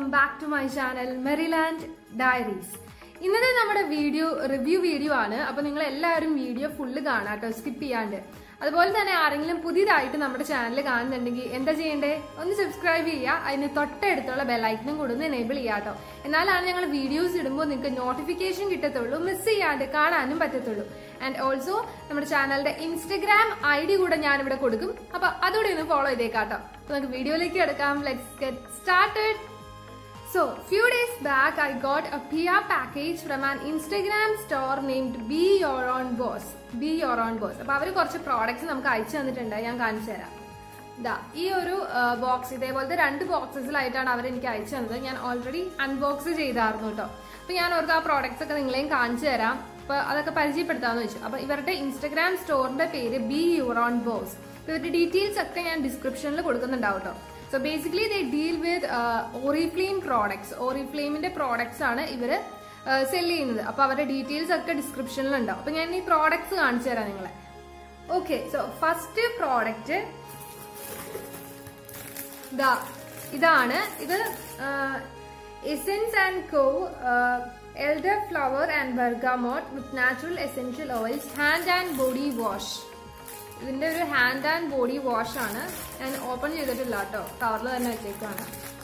Back to my channel Meriland Diaries ഇന്നത്തെ നമ്മുടെ video review video ആണ് അപ്പൊ നിങ്ങൾ എല്ലാവരും വീഡിയോ ഫുള്ള് കാണാം കേട്ടോ സ്കിപ്പ് ചെയ്യാണ്ട് അതുപോലെ തന്നെ ആരെങ്കിലും പുതിയതായിട്ട് നമ്മുടെ ചാനൽ കാണുന്നുണ്ടെങ്കിൽ എന്താ ചെയ്യണ്ടേ ഒന്ന് സബ്സ്ക്രൈബ് ചെയ്യുക അതിന് തൊട്ടടുത്തുള്ള ബെല്ലൈക്കനും കൂടെ ഒന്ന് എനേബിൾ ചെയ്യുക കേട്ടോ എന്നാലാണ് ഞങ്ങൾ വീഡിയോസ് ഇടുമ്പോൾ നിങ്ങൾക്ക് നോട്ടിഫിക്കേഷൻ കിട്ടത്തുള്ളൂ മിസ് ചെയ്യാണ്ട് കാണാനും പറ്റത്തുള്ളൂ ആൻഡ് ഓൾസോ നമ്മുടെ ചാനലിന്റെ ഇൻസ്റ്റഗ്രാം ഐ ഡി കൂടെ ഞാൻ ഇവിടെ കൊടുക്കും അപ്പൊ അതുകൂടെ ഒന്ന് ഫോളോ ചെയ്തേക്കാട്ടോ അപ്പൊ നമുക്ക് വീഡിയോയിലേക്ക് എടുക്കാം let's get started So, few days back, I got a PR package from an Instagram store named Be Your Own Boss. Be Your Own Boss. അപ്പൊ അവര് കുറച്ച് പ്രോഡക്ട്സ് നമുക്ക് അയച്ചു തന്നിട്ടുണ്ട് ഞാൻ കാണിച്ചു തരാം ഇതാ ഈ ഒരു ബോക്സ് ഇതേപോലത്തെ രണ്ട് ബോക്സസിലായിട്ടാണ് അവർ എനിക്ക് അയച്ചു തന്നത് ഞാൻ ഓൾറെഡി അൺബോക്സ് ചെയ്തായിരുന്നു കേട്ടോ അപ്പൊ ഞാൻ ഓർക്ക് ആ പ്രോഡക്ട്സ് ഒക്കെ നിങ്ങളെയും കാണിച്ചു തരാം അപ്പൊ അതൊക്കെ പരിചയപ്പെടുത്താമെന്ന് വെച്ചു അപ്പൊ ഇവരുടെ ഇൻസ്റ്റഗ്രാം സ്റ്റോറിന്റെ പേര് ബി യുവർ ഓൺ ബോസ് ഇവരുടെ ഡീറ്റെയിൽസ് ഒക്കെ ഞാൻ ഡിസ്ക്രിപ്ഷനിൽ കൊടുക്കുന്നുണ്ടാവും കേട്ടോ so basically they deal with Oriflame products ഓറിഫ്ലെയിമിന്റെ പ്രോഡക്ട്സ് ആണ് ഇവര് സെല് ചെയ്യുന്നത് അപ്പൊ അവരുടെ ഡീറ്റെയിൽസ് ഒക്കെ ഡിസ്ക്രിപ്ഷനിൽ ഉണ്ടാവും അപ്പൊ ഞാൻ ഈ പ്രോഡക്ട്സ് കാണിച്ചു തരാം നിങ്ങളെ ഓക്കെ സോ ഫസ്റ്റ് പ്രോഡക്റ്റ് ഇതാ ഇതാണ് ഇത് essence and co elder flower and bergamot with natural essential oils hand and body wash ഇതിന്റെ ഒരു ഹാൻഡ് ആൻഡ് ബോഡി വാഷ് ആണ് ഞാൻ ഓപ്പൺ ചെയ്തിട്ടില്ല കേട്ടോ കവറിൽ തന്നെ വെച്ചേക്കാണ്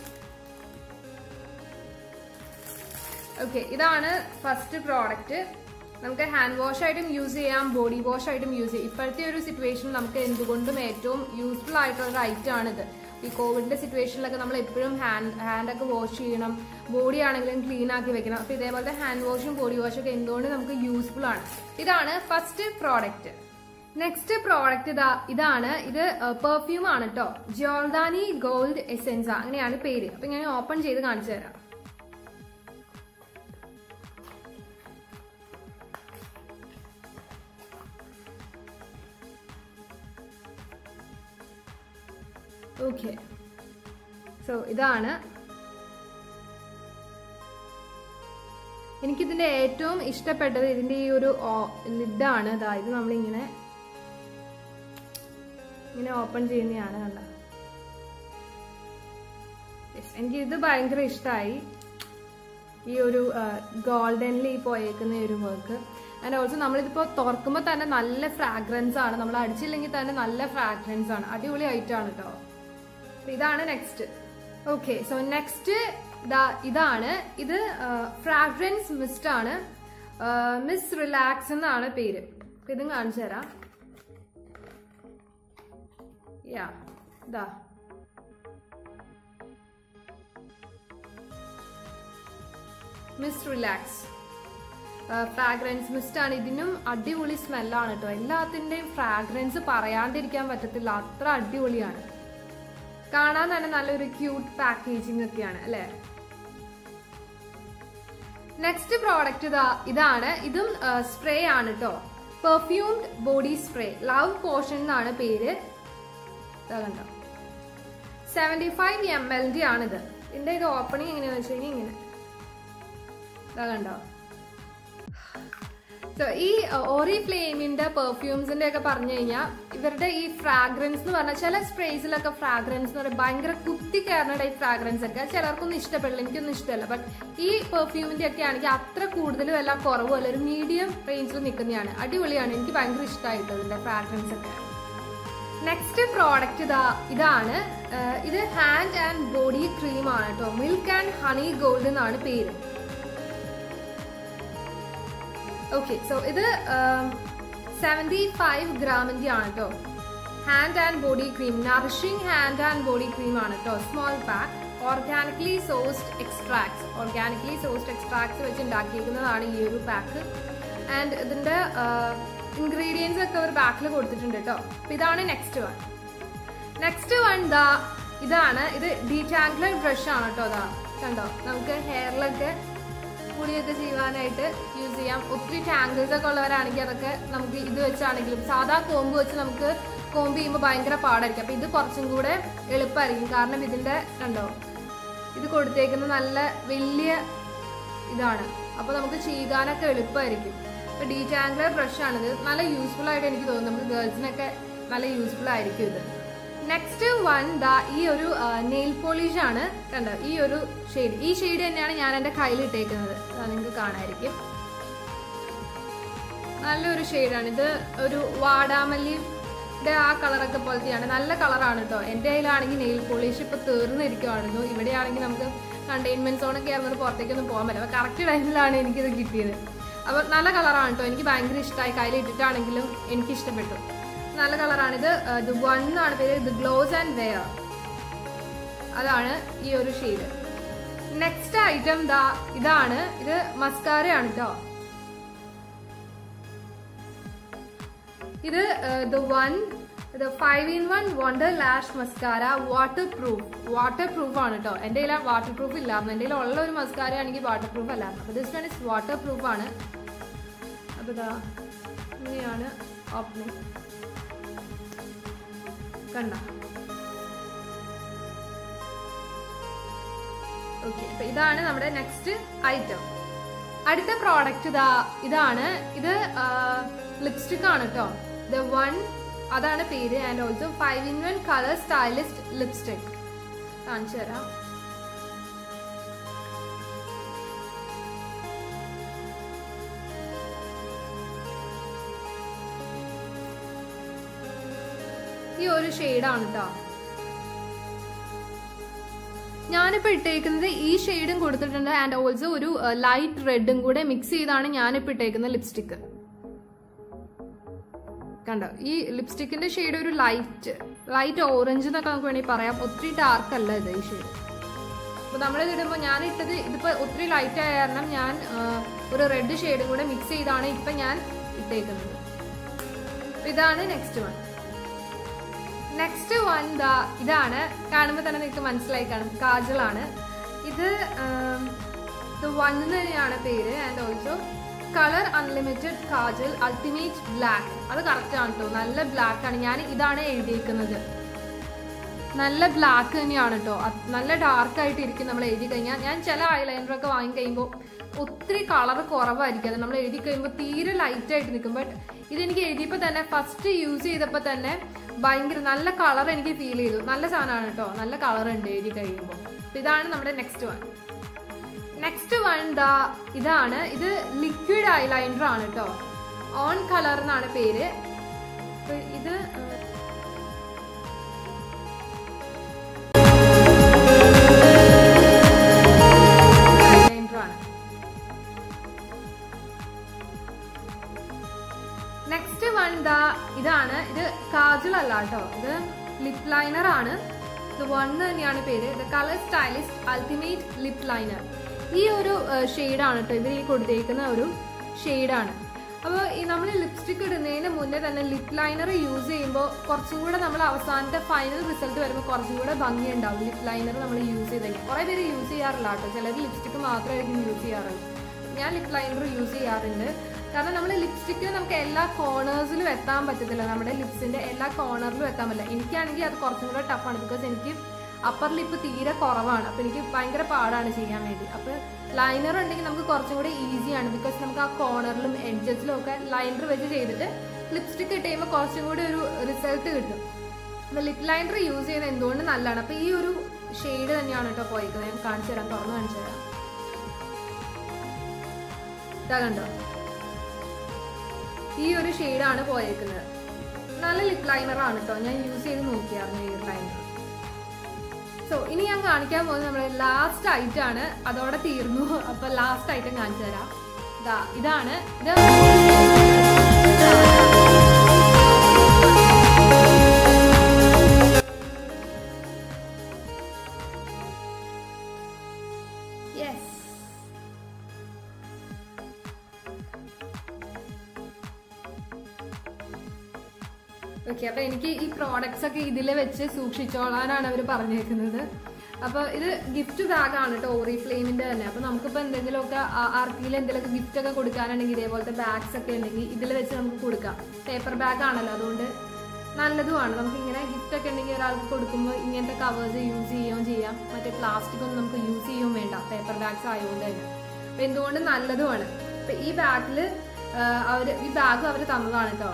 ഓക്കെ ഇതാണ് ഫസ്റ്റ് പ്രോഡക്റ്റ് നമുക്ക് ഹാൻഡ് വാഷ് ആയിട്ടും യൂസ് ചെയ്യാം ബോഡി വാഷ് ആയിട്ടും യൂസ് ചെയ്യാം ഇപ്പോഴത്തെ ഒരു സിറ്റുവേഷൻ നമുക്ക് എന്തുകൊണ്ടും ഏറ്റവും യൂസ്ഫുൾ ആയിട്ടുള്ള ഒരു ഐറ്റം ആണിത് ഈ കോവിഡിന്റെ സിറ്റുവേഷനിലൊക്കെ നമ്മൾ എപ്പോഴും ഹാൻഡ് ഹാൻഡൊക്കെ വാഷ് ചെയ്യണം ബോഡി ആണെങ്കിലും ക്ലീൻ ആക്കി വെക്കണം അപ്പൊ ഇതേപോലത്തെ ഹാൻഡ് വാഷും ബോഡി വാഷും ഒക്കെ എന്തുകൊണ്ട് നമുക്ക് യൂസ്ഫുൾ ആണ് ഇതാണ് ഫസ്റ്റ് പ്രോഡക്റ്റ് നെക്സ്റ്റ് പ്രോഡക്റ്റ് ഇതാ ഇതാണ് ഇത് പെർഫ്യൂം ആണ് കേട്ടോ ജോൾദാനി ഗോൾഡ് എസെൻസ അങ്ങനെയാണ് പേര് അപ്പൊ ഞാൻ ഓപ്പൺ ചെയ്ത് കാണിച്ചു തരാം ഓക്കെ സോ ഇതാണ് എനിക്കിതിന്റെ ഏറ്റവും ഇഷ്ടപ്പെട്ടത് ഇതിന്റെ ഈ ഒരു ലിഡാണ് ഇതാ ഇത് നമ്മളിങ്ങനെ ഇങ്ങനെ ഓപ്പൺ ചെയ്യുന്നതാണ് കണ്ട എനിക്ക് ഇത് ഭയങ്കര ഇഷ്ടമായി ഈ ഒരു ഗോൾഡനിൽ ഈ പോയേക്കുന്ന ഈ ഒരു വർക്ക് ആൻഡ് ഓൾസോ നമ്മളിതിപ്പോ തുറക്കുമ്പോൾ തന്നെ നല്ല ഫ്രാഗ്രൻസ് ആണ് നമ്മൾ അടിച്ചില്ലെങ്കിൽ തന്നെ നല്ല ഫ്രാഗ്രൻസ് ആണ് അടിപൊളി ഐറ്റം കേട്ടോ ഇതാണ് നെക്സ്റ്റ് ഓക്കെ സോ നെക്സ്റ്റ് ഇതാണ് ഇത് ഫ്രാഗ്രൻസ് മിസ്റ്റ് ആണ് മിസ് റിലാക്സ് എന്നാണ് പേര് ഇതും കാണിച്ചു തരാം യാ ഇതാ മിസ് റിലാക്സ് ഫ്രാഗ്രൻസ് മിസ്റ്റ് ആണ് ഇതിനും അടിപൊളി സ്മെല്ലാണ് കേട്ടോ എല്ലാത്തിന്റെയും ഫ്രാഗ്രൻസ് പറയാണ്ടിരിക്കാൻ പറ്റത്തില്ല അത്ര അടിപൊളിയാണ് കാണാൻ തന്നെ നല്ലൊരു ക്യൂട്ട് പാക്കേജിംഗ് ഒക്കെയാണ് അല്ലെ നെക്സ്റ്റ് പ്രോഡക്റ്റ് ഇതാ ഇതാണ് ഇതും സ്പ്രേ ആണ് കേട്ടോ perfumed body spray love potion എന്നാണ് പേര് കണ്ടോ സെവന്റി ഫൈവ് എം എൽ ആണിത് ഇതിന്റെ ഇത് ഓപ്പണിംഗ് എങ്ങനെയാന്ന് വെച്ച് കഴിഞ്ഞാൽ ഇങ്ങനെ ഇതാ കണ്ടോ സോ ഈ ഓറി ഫ്ലെയിമിന്റെ പെർഫ്യൂംസിന്റെ ഒക്കെ പറഞ്ഞു കഴിഞ്ഞാൽ ഇവരുടെ ഈ ഫ്രാഗ്രൻസ് എന്ന് പറഞ്ഞാൽ ചില സ്പ്രേസിലൊക്കെ ഫ്രാഗ്രൻസ് എന്ന് പറയുമ്പോൾ ഭയങ്കര കുത്തി കയറുന്ന ടൈപ്പ് ഫ്രാഗ്രൻസ് ഒക്കെ ചിലർക്കൊന്നും ഇഷ്ടപ്പെടില്ല എനിക്കൊന്നും ഇഷ്ടമല്ല ബട്ട് ഈ പെർഫ്യൂമിന്റെ ഒക്കെ ആണെങ്കിൽ അത്ര കൂടുതലും അല്ല കുറവും അല്ല ഒരു മീഡിയം റേഞ്ചിൽ നിൽക്കുന്നതാണ് അടിപൊളിയാണ് എനിക്ക് ഭയങ്കര ഇഷ്ടമായിട്ട് ഇതിന്റെ ഫ്രാഗ്രൻസ് ഒക്കെ നെക്സ്റ്റ് പ്രോഡക്റ്റ് ഇതാ ഇതാണ് ഇത് ഹാൻഡ് ആൻഡ് ബോഡി ക്രീം ആണ് കേട്ടോ മിൽക്ക് ആൻഡ് ഹണി ഗോൾഡ് എന്നാണ് പേര് ഓക്കെ സോ ഇത് സെവൻറ്റി ഫൈവ് ഗ്രാമിന്റെ ആണ് കേട്ടോ hand and body cream nourishing hand and body cream ആണ് കേട്ടോ small pack organically sourced extracts organically sourced extracts വെച്ച് ഉണ്ടാക്കിയിരിക്കുന്നതാണ് ഈ ഒരു പാക്ക് ആൻഡ് ഇതിന്റെ ഇൻഗ്രീഡിയൻസ് ഒക്കെ ഒരു ബാക്കിൽ കൊടുത്തിട്ടുണ്ട് കേട്ടോ അപ്പൊ ഇതാണ് നെക്സ്റ്റ് വൺ നെക്സ്റ്റ് വൺ ദാ ഇതാണ് ഇത് ഡീറ്റാങ്ക്ലർ ബ്രഷ് ആണ് കേട്ടോ അതാ കണ്ടോ നമുക്ക് ഹെയറിലൊക്കെ മുടിയൊക്കെ ചെയ്യുവാനായിട്ട് യൂസ് ചെയ്യാം ഒത്തിരി ടാങ്കിൾസ് ഒക്കെ ഉള്ളവരാണെങ്കിൽ അതൊക്കെ നമുക്ക് ഇത് വെച്ചാണെങ്കിലും സാധാ കോമ്പ് വെച്ച് നമുക്ക് കോമ്പ് ചെയ്യുമ്പോൾ ഭയങ്കര പാടായിരിക്കും അപ്പൊ ഇത് കുറച്ചും കൂടെ എളുപ്പമായിരിക്കും കാരണം ഇതിന്റെ കണ്ടോ ഇത് കൊടുത്തേക്കുന്ന നല്ല വലിയ ഇതാണ് അപ്പൊ നമുക്ക് ചെയ്യാനൊക്കെ എളുപ്പമായിരിക്കും ഇപ്പൊ ഡീറ്റാങ്കുലർ ബ്രഷ് ആണിത് നല്ല യൂസ്ഫുൾ ആയിട്ട് എനിക്ക് തോന്നുന്നു നമുക്ക് ഗേൾസിനൊക്കെ നല്ല യൂസ്ഫുൾ ആയിരിക്കും ഇത് നെക്സ്റ്റ് വൺ ദാ ഈ ഒരു നെയിൽ പോളിഷ് ആണ് കണ്ടോ ഈ ഒരു ഷെയ്ഡ് ഈ ഷെയ്ഡ് തന്നെയാണ് ഞാൻ എന്റെ കയ്യിൽ ഇട്ടേക്കുന്നത് നിങ്ങൾക്ക് കാണായിരിക്കും നല്ലൊരു ഷെയ്ഡാണ് ഇത് ഒരു വാടാമല്ലിയുടെ ആ കളറൊക്കെ പോലത്തെയാണ് നല്ല കളറാണ് കേട്ടോ എൻ്റെ കയ്യിലാണെങ്കിൽ നെയിൽ പോളിഷ് ഇപ്പൊ തീർന്നിരിക്കുവായിരുന്നു ഇവിടെയാണെങ്കിൽ നമുക്ക് കണ്ടെയ്ൻമെന്റ് സോണൊക്കെ ആയിരുന്നു പുറത്തേക്കൊന്നും പോകാൻ പറ്റില്ല അപ്പോൾ കറക്റ്റ് ടൈമിലാണ് എനിക്കിത് കിട്ടിയത് അപ്പോൾ നല്ല കളറാണ് കേട്ടോ എനിക്ക് ഭയങ്കര ഇഷ്ടമായി കയ്യിൽ ഇട്ടിട്ടാണെങ്കിലും എനിക്ക് ഇഷ്ടപ്പെട്ടു നല്ല കളറാണ് ഇത് ഇത് വൺ ആണ് പേര് ഇത് ഗ്ലോസ് ആൻഡ് വെയർ അതാണ് ഈ ഒരു ഷെയ്ഡ് നെക്സ്റ്റ് ഐറ്റം ദാ ഇതാണ് ഇത് മസ്കാരയാണ് കേട്ടോ ഇത് ദ വൺ ഇത് five in one wonder lash mascara waterproof waterproof ആണ് കേട്ടോ എൻ്റെ കയ്യിൽ വാട്ടർ പ്രൂഫ് ഇല്ലായിരുന്നു എൻ്റെ കയ്യിൽ ഉള്ള ഒരു മസ്കാര ആണെങ്കിൽ വാട്ടർ പ്രൂഫ് അല്ലായിരുന്നു അപ്പോൾ this one is waterproof ആണ് അപ്പോൾ ഇതാ ഇങ്ങനെയാണ് ഓപ്പണിംഗ് കണ്ട ഓക്കെ അപ്പൊ ഇതാണ് നമ്മുടെ നെക്സ്റ്റ് ഐറ്റം അടുത്ത പ്രോഡക്റ്റ് ഇതാ ഇതാണ് ഇത് ലിപ്സ്റ്റിക് ആണ് കേട്ടോ ദ വൺ അതാണ് പേര് and also five in one colour stylist lipstick കാണിച്ചു തരാം ഈ ഒരു ഷെയ്ഡാണ് കേട്ടോ ഞാനിപ്പോൾ ഇട്ടേക്കുന്നത് ഈ ഷെയ്ഡും കൊടുത്തിട്ടുണ്ട് ആൻഡ് ഓൾസോ ഒരു ലൈറ്റ് റെഡും കൂടെ മിക്സ് ചെയ്താണ് ഞാനിപ്പോൾ ഇട്ടേക്കുന്ന ലിപ്സ്റ്റിക്ക് കണ്ടോ ഈ ലിപ്സ്റ്റിക്കിന്റെ ഷെയ്ഡ് ഒരു ലൈറ്റ് ലൈറ്റ് ഓറഞ്ച് എന്നൊക്കെ നമുക്ക് വേണമെങ്കിൽ പറയാം ഒത്തിരി ഡാർക്ക് അല്ല ഇത് ഈ ഷെയ്ഡ് അപ്പൊ നമ്മളിത് ഇടുമ്പോൾ ഞാൻ ഇട്ടത് ഇതിപ്പോ ഒത്തിരി ലൈറ്റ് ആയ കാരണം ഞാൻ ഒരു റെഡ് ഷെയ്ഡും കൂടെ മിക്സ് ചെയ്താണ് ഇപ്പൊ ഞാൻ ഇട്ടേക്കുന്നത് ഇതാണ് നെക്സ്റ്റ് വൺ നെക്സ്റ്റ് വൺ ദാ ഇതാണ് കാണുമ്പോൾ തന്നെ നിങ്ങൾക്ക് മനസ്സിലായി കാണും കാജലാണ് ഇത് ഇത് വൺ തന്നെയാണ് പേര് and also colour unlimited kajal ultimate black അത് കറക്റ്റ് ആണ് കേട്ടോ നല്ല ബ്ലാക്ക് ആണ് ഞാൻ ഇതാണ് എഴുതിയിരിക്കുന്നത് നല്ല ബ്ലാക്ക് തന്നെയാണ് കേട്ടോ നല്ല ഡാർക്ക് ആയിട്ട് ഇരിക്കും നമ്മൾ എഴുതി കഴിഞ്ഞാൽ ഞാൻ ചില ഐലൈനറൊക്കെ വാങ്ങി കഴിയുമ്പോൾ ഒത്തിരി കളർ കുറവായിരിക്കും അത് നമ്മൾ എഴുതി കഴിയുമ്പോൾ തീരെ ലൈറ്റ് ആയിട്ട് നിൽക്കും ബട്ട് ഇതെനിക്ക് എഴുതിയപ്പോൾ തന്നെ ഫസ്റ്റ് യൂസ് ചെയ്തപ്പോൾ തന്നെ ഭയങ്കര നല്ല കളർ എനിക്ക് ഫീൽ ചെയ്തു നല്ല സാധനമാണ് കേട്ടോ നല്ല കളർ ഉണ്ട് എഴുതി കഴിയുമ്പോൾ ഇതാണ് നമ്മുടെ നെക്സ്റ്റ് വൺ നെക്സ്റ്റ് വൺ ദാ ഇതാണ് ഇത് ലിക്വിഡ് ഐലൈനർ ആണ് കേട്ടോ ഓൺ കളർ എന്നാണ് പേര് ഇത് ഐലൈനർ ആണ് നെക്സ്റ്റ് വൺ ദാ ഇതാണ് ഇത് കാജൽ അല്ല കേട്ടോ ഇത് ലിപ് ലൈനർ ആണ് ഇത് വൺ തന്നെയാണ് പേര് ഇത് colour stylist ultimate lip liner ഈ ഒരു ഷെയ്ഡാണ് കേട്ടോ ഇവർ ഈ കൊടുത്തേക്കുന്ന ഒരു ഷെയ്ഡാണ് അപ്പോൾ ഈ നമ്മൾ ലിപ്സ്റ്റിക് ഇടുന്നതിന് മുന്നേ തന്നെ ലിപ് ലൈനർ യൂസ് ചെയ്യുമ്പോൾ കുറച്ചും കൂടെ നമ്മൾ അവസാനത്തെ ഫൈനൽ റിസൾട്ട് വരുമ്പോൾ കുറച്ചും കൂടെ ഭംഗി ഉണ്ടാവും ലിപ് ലൈനർ നമ്മൾ യൂസ് ചെയ്ത് കഴിഞ്ഞാൽ കുറേ പേര് യൂസ് ചെയ്യാറില്ല കേട്ടോ ചിലർ ലിപ്സ്റ്റിക് മാത്രമായിരിക്കും യൂസ് ചെയ്യാറുള്ളത് ഞാൻ ലിപ് ലൈനർ യൂസ് ചെയ്യാറുണ്ട് കാരണം നമ്മൾ ലിപ്സ്റ്റിക്ക് നമുക്ക് എല്ലാ കോർണേഴ്സിലും എത്താൻ പറ്റത്തില്ല നമ്മുടെ ലിപ്സിന്റെ എല്ലാ കോർണറിലും എത്താൻ പറ്റില്ല എനിക്കാണെങ്കിൽ അത് കുറച്ചും കൂടെ ടഫാണ് ബിക്കോസ് എനിക്ക് അപ്പർ ലിപ്പ് തീരെ കുറവാണ് അപ്പൊ എനിക്ക് ഭയങ്കര പാടാണ് ചെയ്യാൻ വേണ്ടി അപ്പൊ ലൈനർ ഉണ്ടെങ്കിൽ നമുക്ക് കുറച്ചും കൂടെ ഈസിയാണ് ബിക്കോസ് നമുക്ക് ആ കോർണറിലും എഡ്ജസിലും ഒക്കെ ലൈനർ വെച്ച് ചെയ്തിട്ട് ലിപ്സ്റ്റിക് ഇട്ട് കഴിയുമ്പോൾ കുറച്ചും കൂടി ഒരു റിസൾട്ട് കിട്ടും അപ്പൊ ലിപ് ലൈനർ യൂസ് ചെയ്യുന്നത് എന്തുകൊണ്ട് നല്ലതാണ് അപ്പൊ ഈ ഒരു ഷെയ്ഡ് തന്നെയാണ് കേട്ടോ പോയിരിക്കുന്നത് ഞാൻ കാണിച്ചു തരാം തുറന്നു കാണിച്ചു തരാം ഇതാ കണ്ടോ ഈ ഒരു ഷെയ്ഡാണ് പോയേക്കുന്നത് നല്ല ലിപ് ലൈനർ ആണ് കേട്ടോ ഞാൻ യൂസ് ചെയ്ത് നോക്കിയായിരുന്നു ഈ ലൈനർ സോ ഇനി ഞാൻ കാണിക്കാൻ പോകുന്നത് നമ്മുടെ ലാസ്റ്റ് ഐറ്റം ആണ് അതോടെ തീർന്നു അപ്പൊ ലാസ്റ്റ് ഐറ്റം കാണിച്ചു തരാം ഇതാ ഇതാണ് ഇത് യെസ് ഓക്കെ അപ്പൊ എനിക്ക് ഈ പ്രോഡക്ട്സ് ഒക്കെ ഇതിൽ വെച്ച് സൂക്ഷിച്ചോളാനാണ് അവർ പറഞ്ഞേക്കുന്നത് അപ്പൊ ഇത് ഗിഫ്റ്റ് ബാഗ് ആണ് കേട്ടോ ഓറി ഫ്ലെയിമിന്റെ തന്നെ അപ്പൊ നമുക്കിപ്പോ എന്തെങ്കിലുമൊക്കെ ആർക്കെങ്കിലും എന്തെങ്കിലുമൊക്കെ ഗിഫ്റ്റ് ഒക്കെ കൊടുക്കാനുണ്ടെങ്കിൽ ഇതേപോലത്തെ ബാഗ്സ് ഒക്കെ ഉണ്ടെങ്കിൽ ഇതിൽ വെച്ച് നമുക്ക് കൊടുക്കാം പേപ്പർ ബാഗ് ആണല്ലോ അതുകൊണ്ട് നല്ലതുമാണ് നമുക്ക് ഇങ്ങനെ ഗിഫ്റ്റ് ഒക്കെ ഉണ്ടെങ്കിൽ ഒരാൾക്ക് കൊടുക്കുമ്പോൾ ഇങ്ങനത്തെ കവേഴ്സ് യൂസ് ചെയ്യുകയും ചെയ്യാം മറ്റേ പ്ലാസ്റ്റിക് ഒന്നും നമുക്ക് യൂസ് ചെയ്യുകയും വേണ്ട പേപ്പർ ബാഗ്സ് ആയതുകൊണ്ട് തന്നെ അപ്പൊ എന്തുകൊണ്ട് നല്ലതുമാണ് അപ്പൊ ഈ ബാഗിൽ അവര് ഈ ബാഗ് അവർ തന്നതാണ് കേട്ടോ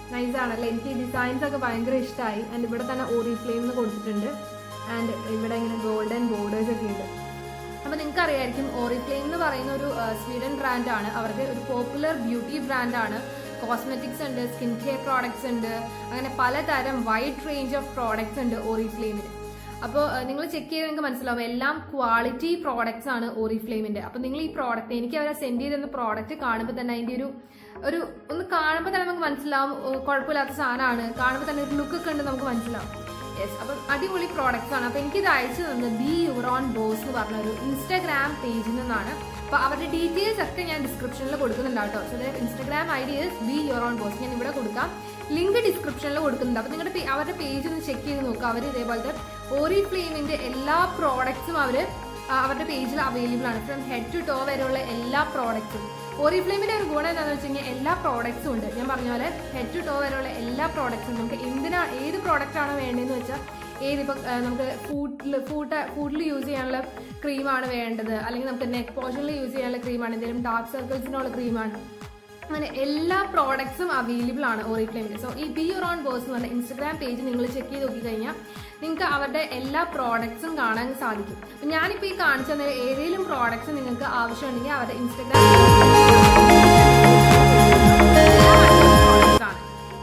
നൈസ് ആണല്ലേ എനിക്ക് ഈ ഡിസൈൻസ് ഒക്കെ ഭയങ്കര ഇഷ്ടമായി ആൻഡ് ഇവിടെ തന്നെ ഓറി ഫ്ലെയിം എന്ന് കൊടുത്തിട്ടുണ്ട് ആൻഡ് ഇവിടെ ഇങ്ങനെ ഗോൾഡൻ ബോർഡേഴ്സ് ഒക്കെ ഉണ്ട് അപ്പോൾ നിങ്ങൾക്ക് അറിയായിരിക്കും ഓറിഫ്ലെയിം എന്ന് പറയുന്ന ഒരു ആ, സ്വീഡൻ ബ്രാൻഡാണ് അവരുടെ ഒരു പോപ്പുലർ ബ്യൂട്ടി ബ്രാൻഡാണ് കോസ്മെറ്റിക്സ് ഉണ്ട് സ്കിൻ കെയർ പ്രോഡക്ട്സ് ഉണ്ട് അങ്ങനെ പലതരം വൈഡ് റേഞ്ച് ഓഫ് പ്രോഡക്ട്സ് ഉണ്ട് ഓറിഫ്ലെയിമിന് അപ്പോൾ നിങ്ങൾ ചെക്ക് ചെയ്ത് നിങ്ങൾക്ക് മനസ്സിലാവും എല്ലാം ക്വാളിറ്റി പ്രോഡക്ട്സ് ആണ് ഓറിഫ്ലെയിമിന്റെ അപ്പോൾ നിങ്ങൾ ഈ പ്രോഡക്റ്റ് എനിക്ക് അവരെ സെൻഡ് ചെയ്തിരുന്ന പ്രോഡക്റ്റ് കാണുമ്പോൾ തന്നെ അതിന്റെ ഒരു ഒരു ഒന്ന് കാണുമ്പോൾ തന്നെ നമുക്ക് മനസ്സിലാവും ഓ, കുഴപ്പമില്ലാത്ത സാധനമാണ് കാണുമ്പോൾ തന്നെ ഒരു ലുക്ക് ഒക്കെ ഉണ്ട് നമുക്ക് മനസ്സിലാവും യെസ് അപ്പം അടിപൊളി പ്രോഡക്റ്റ്സ് ആണ് അപ്പം എനിക്കിത് അയച്ചു തന്നത് ബി യുറോൺ ബോസ് എന്ന് പറഞ്ഞ ഒരു ഇൻസ്റ്റാഗ്രാം പേജിൽ നിന്നാണ് അപ്പോൾ അവരുടെ ഡീറ്റെയിൽസ് ഒക്കെ ഞാൻ ഡിസ്ക്രിപ്ഷനിൽ കൊടുക്കുന്നുണ്ട് കേട്ടോ so Instagram I D is be your own boss ഞാൻ ഇവിടെ കൊടുക്കാം ലിങ്ക് ഡിസ്ക്രിപ്ഷനിൽ കൊടുക്കുന്നുണ്ട് അപ്പോൾ നിങ്ങളുടെ പേ- അവരുടെ പേജ് ഒന്ന് ചെക്ക് ചെയ്ത് നോക്കുക അവർ ഇതേപോലത്തെ ഓറി ഫ്ലെയിമിൻ്റെ എല്ലാ പ്രോഡക്ട്സും അവർ അവരുടെ പേജിൽ അവൈലബിൾ ആണ് ഫ്രം ഹെഡ് ടു ടോ വരെയുള്ള എല്ലാ പ്രോഡക്റ്റ്സും ഓറിഫ്ലെയിമിന്റെ ഒരു ഗുണം എന്താണെന്ന് വെച്ച് കഴിഞ്ഞാൽ എല്ലാ പ്രോഡക്ട്സും ഉണ്ട് ഞാൻ പറഞ്ഞ പോലെ ഹെഡ് ടു ടോ വരെയുള്ള എല്ലാ പ്രോഡക്ട്സും നമുക്ക് എന്തിനാ ഏത് പ്രോഡക്റ്റ് ആണോ വേണ്ടതെന്ന് വെച്ചാൽ ഏതിപ്പോൾ നമുക്ക് ഫുഡിൽ ഫുഡ് ഫുഡിൽ യൂസ് ചെയ്യാനുള്ള ക്രീമാണ് വേണ്ടത് അല്ലെങ്കിൽ നമുക്ക് നെക്ക് പോർഷനിൽ യൂസ് ചെയ്യാനുള്ള ക്രീമാണ് എന്തെങ്കിലും ഡാർക്ക് സർക്കിൾസിനുള്ള ക്രീമാണ് അങ്ങനെ എല്ലാ പ്രോഡക്ട്സും അവൈലബിൾ ആണ് ഓറിഫ്ലെയിമിൽ സോ ഈ ബി യുറോൺ ബോസ് എന്ന് പറഞ്ഞ ഇൻസ്റ്റഗ്രാം പേജ് നിങ്ങൾ ചെക്ക് ചെയ്ത് നോക്കി കഴിഞ്ഞാൽ നിങ്ങൾക്ക് അവരുടെ എല്ലാ പ്രോഡക്ട്സും കാണാൻ സാധിക്കും അപ്പം ഞാനിപ്പോൾ ഈ കാണിച്ച തന്ന ഏതെങ്കിലും പ്രോഡക്ട്സ് നിങ്ങൾക്ക് ആവശ്യമുണ്ടെങ്കിൽ അവരുടെ ഇൻസ്റ്റഗ്രാം ആണ്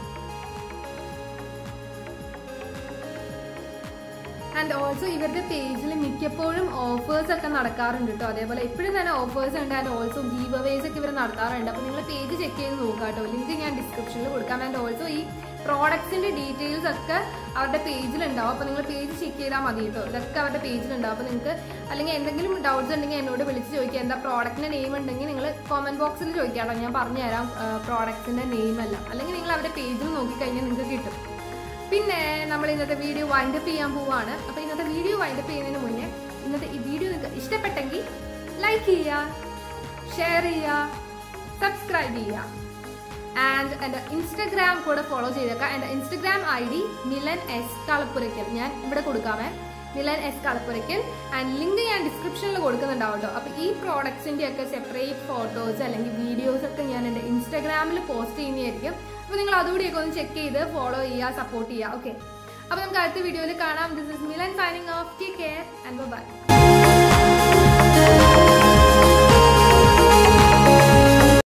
ആൻഡ് ഓൾസോ ഇവരുടെ പേജിൽ മിക്കപ്പോഴും ഓഫേഴ്സ് ഒക്കെ നടക്കാറുണ്ട് കേട്ടോ അതേപോലെ എപ്പോഴും തന്നെ ഓഫേഴ്സ് ഉണ്ട് ആൻഡ് ഓൾസോ ഗീവ് അവേസ് ഒക്കെ ഇവർ നടത്താറുണ്ട് അപ്പോൾ നിങ്ങൾ പേജ് ചെക്ക് ചെയ്ത് നോക്കുക കേട്ടോ ലിങ്ക് ഞാൻ ഡിസ്ക്രിപ്ഷനിൽ കൊടുക്കാം ആൻഡ് ഓൾസോ ഈ പ്രോഡക്ട്സിന്റെ ഡീറ്റെയിൽസ് ഒക്കെ അവരുടെ പേജിലുണ്ടാവും അപ്പോൾ നിങ്ങൾ പേജ് ചെക്ക് ചെയ്താൽ മതി കേട്ടോ ഇതൊക്കെ അവരുടെ പേജിലുണ്ടാവും അപ്പോൾ നിങ്ങൾക്ക് അല്ലെങ്കിൽ എന്തെങ്കിലും ഡൗട്ട്സ് ഉണ്ടെങ്കിൽ എന്നോട് വിളിച്ച് ചോദിക്കുക എന്താ പ്രോഡക്റ്റിന്റെ നെയിം ഉണ്ടെങ്കിൽ നിങ്ങൾ കോമന്റ് ബോക്സിൽ ചോദിക്കാം കേട്ടോ ഞാൻ പറഞ്ഞുതരാം പ്രോഡക്റ്റിന്റെ നെയിം എല്ലാം അല്ലെങ്കിൽ നിങ്ങൾ അവരുടെ പേജിൽ നോക്കിക്കഴിഞ്ഞാൽ നിങ്ങൾക്ക് കിട്ടും പിന്നെ നമ്മൾ ഇന്നത്തെ വീഡിയോ വൈൻഡപ്പ് ചെയ്യാൻ പോവാണ് അപ്പോൾ ഇന്നത്തെ വീഡിയോ വൈൻഡപ്പ് ചെയ്യുന്നതിന് മുന്നേ ഇന്നത്തെ ഈ വീഡിയോ നിങ്ങൾക്ക് ഇഷ്ടപ്പെട്ടെങ്കിൽ ലൈക്ക് ചെയ്യുക ഷെയർ ചെയ്യുക സബ്സ്ക്രൈബ് ചെയ്യുക ആൻഡ് എൻ്റെ ഇൻസ്റ്റഗ്രാം കൂടെ ഫോളോ ചെയ്തേക്കാം എൻ്റെ Instagram I D Milan S Kalappurakkal ഞാൻ ഇവിടെ കൊടുക്കാമേ Milan S Kalappurakkal and link ഞാൻ ഡിസ്ക്രിപ്ഷനിൽ കൊടുക്കുന്നുണ്ടാവും കേട്ടോ അപ്പോൾ ഈ പ്രോഡക്ട്സിൻ്റെ ഒക്കെ സെപ്പറേറ്റ് ഫോട്ടോസ് അല്ലെങ്കിൽ വീഡിയോസ് ഒക്കെ ഞാൻ എൻ്റെ ഇൻസ്റ്റഗ്രാമിൽ പോസ്റ്റ് ചെയ്യുന്നതായിരിക്കും അപ്പോൾ നിങ്ങൾ അതുകൂടിയൊക്കെ ഒന്ന് ചെക്ക് ചെയ്ത് ഫോളോ ചെയ്യുക സപ്പോർട്ട് ചെയ്യുക ഓക്കെ അപ്പോൾ നമുക്ക് അടുത്ത വീഡിയോയിൽ കാണാം this is Milan signing off take care and by